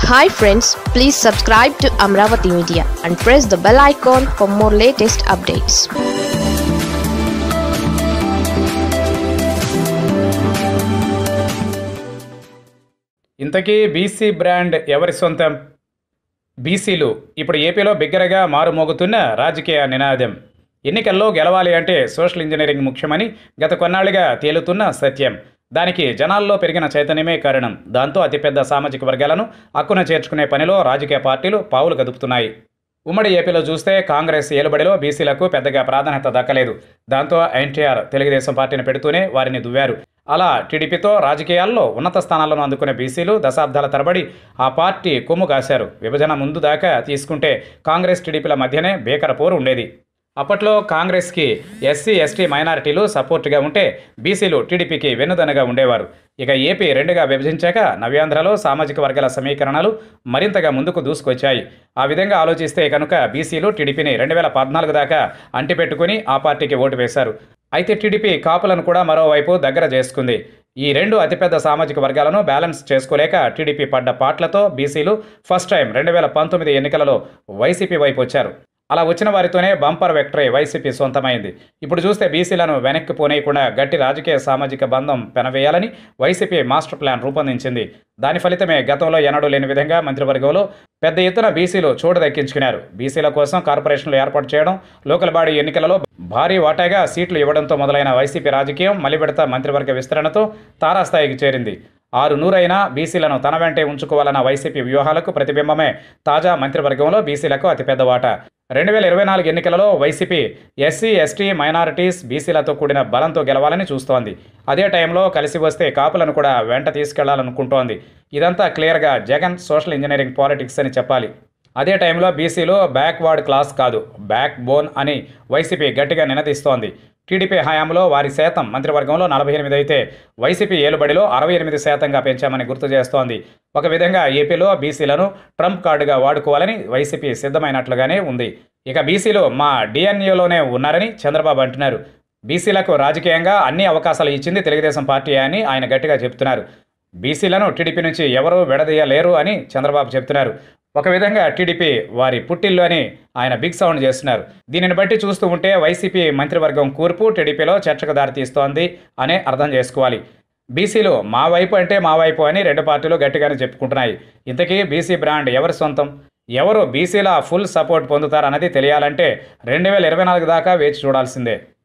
hi friends please subscribe to Amaravati media and press the bell icon for more latest updates ఇంతకీ BC brand ఎవరి సొంతం బీసీలు ఇప్పుడు ఏపీలో బిగ్గరగా మారుమోగుతున్న రాజకీయ నినాదం ఎన్నికల్లో గెలవాలి అంటే సోషల్ ఇంజనీరింగ్ ముఖ్యమని గత కొన్నాళ్లుగా తేలుతున్న సత్యం దానికి జనాల్లో పెరిగిన చైతన్యమే కారణం దాంతో అతిపెద్ద సామాజిక వర్గాలను హక్కున చేర్చుకునే పనిలో రాజకీయ పార్టీలు పావులు కదుపుతున్నాయి ఉమ్మడి ఏపీలో చూస్తే కాంగ్రెస్ ఏలుబడిలో బీసీలకు పెద్దగా ప్రాధాన్యత దక్కలేదు దాంతో ఎన్టీఆర్ తెలుగుదేశం పార్టీని పెడుతూనే వారిని దువ్వారు అలా టీడీపీతో రాజకీయాల్లో ఉన్నత స్థానాలను అందుకునే బీసీలు దశాబ్దాల తరబడి ఆ పార్టీ కొమ్ము కాశారు విభజన ముందు దాకా తీసుకుంటే కాంగ్రెస్ టీడీపీల మధ్యనే భీకర పోరు ఉండేది అప్పట్లో కాంగ్రెస్కి ఎస్సీ ఎస్టీ మైనారిటీలు సపోర్టుగా ఉంటే బీసీలు టీడీపీకి వెన్నుదనగా ఉండేవారు ఇక ఏపీ రెండుగా విభజించాక నవ్యాంధ్రలో సామాజిక వర్గాల సమీకరణలు మరింతగా ముందుకు దూసుకొచ్చాయి ఆ విధంగా ఆలోచిస్తే కనుక బీసీలు టీడీపీని రెండు వేల పద్నాలుగు దాకా అంటిపెట్టుకుని ఆ పార్టీకి ఓటు వేశారు అయితే టీడీపీ కాపులను కూడా మరోవైపు దగ్గర చేసుకుంది ఈ రెండు అతిపెద్ద సామాజిక వర్గాలను బ్యాలెన్స్ చేసుకోలేక టీడీపీ పడ్డ పాట్లతో బీసీలు ఫస్ట్ టైం రెండు వేల పంతొమ్మిది ఎన్నికలలో వైసీపీ వైపు వచ్చారు అలా వచ్చిన వారితోనే బంపర్ వెక్టరీ వైసీపీ సొంతమైంది ఇప్పుడు చూస్తే బీసీలను వెనక్కి పోనీయకుండా గట్టి రాజకీయ సామాజిక బంధం పెనవేయాలని వైసీపీ మాస్టర్ ప్లాన్ రూపొందించింది దాని ఫలితమే గతంలో ఎన్నడూ లేని విధంగా మంత్రివర్గంలో పెద్ద ఎత్తున బీసీలు చోటు దక్కించుకున్నారు బీసీల కోసం కార్పొరేషన్లు ఏర్పాటు చేయడం లోకల్ బాడీ ఎన్నికలలో భారీ వాటాగా సీట్లు ఇవ్వడంతో మొదలైన వైసీపీ రాజకీయం మలిబెడత మంత్రివర్గ విస్తరణతో తారాస్థాయికి చేరింది ఆరు నూరైనా బీసీలను తన వెంటే ఉంచుకోవాలన్న వైసీపీ వ్యూహాలకు ప్రతిబింబమే తాజా మంత్రివర్గంలో బీసీలకు అతిపెద్ద వాటా రెండు వేల ఇరవై నాలుగు ఎన్నికలలో వైసీపీ ఎస్సీ ఎస్టీ మైనారిటీస్ బీసీలతో కూడిన బలంతో గెలవాలని చూస్తోంది అదే టైంలో కలిసి వస్తే కాపులను కూడా వెంట తీసుకెళ్లాలనుకుంటోంది ఇదంతా క్లియర్గా జగన్ సోషల్ ఇంజనీరింగ్ పాలిటిక్స్ అని చెప్పాలి అదే టైంలో బీసీలో బ్యాక్వర్డ్ క్లాస్ కాదు బ్యాక్ బోన్ అని వైసీపీ గట్టిగా నినదిస్తోంది టీడీపీ హయాంలో వారి శాతం మంత్రివర్గంలో నలభై ఎనిమిది అయితే వైసీపీ ఏలుబడిలో అరవై ఎనిమిది శాతంగా పెంచామని గుర్తు చేస్తోంది ఒక విధంగా ఏపీలో బీసీలను ట్రంప్ కార్డుగా వాడుకోవాలని వైసీపీ సిద్ధమైనట్లుగానే ఉంది ఇక బీసీలు మా డిఎన్ఏలోనే ఉన్నారని చంద్రబాబు అంటున్నారు బీసీలకు రాజకీయంగా అన్ని అవకాశాలు ఇచ్చింది తెలుగుదేశం పార్టీ అని ఆయన గట్టిగా చెప్తున్నారు బీసీలను టీడీపీ నుంచి ఎవరూ విడదీయలేరు అని చంద్రబాబు చెప్తున్నారు ఒక విధంగా టీడీపీ వారి పుట్టిల్లు అని ఆయన బిగ్ సౌండ్ చేస్తున్నారు దీనిని బట్టి చూస్తూ ఉంటే వైసీపీ మంత్రివర్గం కూర్పు టీడీపీలో చర్చకు దారితీస్తోంది అనే అర్థం చేసుకోవాలి బీసీలు మా వైపు అంటే మా వైపు అని రెండు పార్టీలు గట్టిగానే చెప్పుకుంటున్నాయి ఇంతకీ బీసీ బ్రాండ్ ఎవరి సొంతం ఎవరు బీసీల ఫుల్ సపోర్ట్ పొందుతారన్నది తెలియాలంటే రెండు వేల ఇరవై నాలుగు దాకా వేచి చూడాల్సిందే